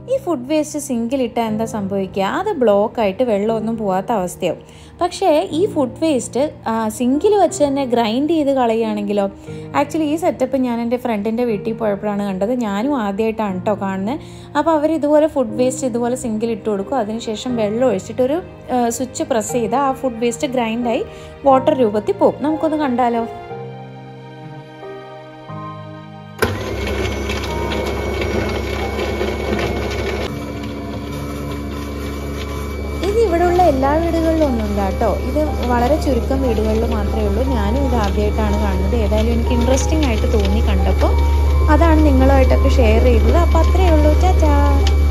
ഈ food waste സിങ്കിലിട്ടാൽ എന്താ സംഭവിക്കുക അത് ബ്ലോക്കായിട്ട് വെള്ളമൊന്നും പോകാത്ത അവസ്ഥയാവും പക്ഷേ ഈ ഫുഡ് വേസ്റ്റ് സിങ്കിൽ വെച്ച് തന്നെ ഗ്രൈൻഡ് ചെയ്ത് കളയുകയാണെങ്കിലോ ആക്ച്വലി ഈ സെറ്റപ്പ് ഞാൻ എൻ്റെ ഫ്രണ്ടിൻ്റെ വീട്ടിൽ പോയപ്പോഴാണ് കണ്ടത് ഞാനും ആദ്യമായിട്ടാണ് കേട്ടോ കാണുന്നത് അപ്പോൾ അവർ ഇതുപോലെ ഫുഡ് വേസ്റ്റ് ഇതുപോലെ സിങ്കിൽ ഇട്ട് കൊടുക്കും അതിനുശേഷം വെള്ളം ഒഴിച്ചിട്ടൊരു സ്വിച്ച് പ്രസ് ചെയ്താൽ ആ ഫുഡ് വേസ്റ്റ് ഗ്രൈൻഡായി വാട്ടർ രൂപത്തിൽ പോകും നമുക്കൊന്ന് കണ്ടാലോ ഇത് ഇവിടെയുള്ള എല്ലാ വീടുകളിലും ഒന്നുമില്ല കേട്ടോ ഇത് വളരെ ചുരുക്കം വീടുകളിൽ മാത്രമേ ഉള്ളൂ ഞാനും ഇത് ആദ്യമായിട്ടാണ് കാണുന്നത് ഏതായാലും എനിക്ക് ഇൻട്രസ്റ്റിംഗ് ആയിട്ട് തോന്നി കണ്ടപ്പോൾ അതാണ് നിങ്ങളുമായിട്ടൊക്കെ ഷെയർ ചെയ്തത് അപ്പോൾ അത്രയേ ഉള്ളൂ ചാച്ചാ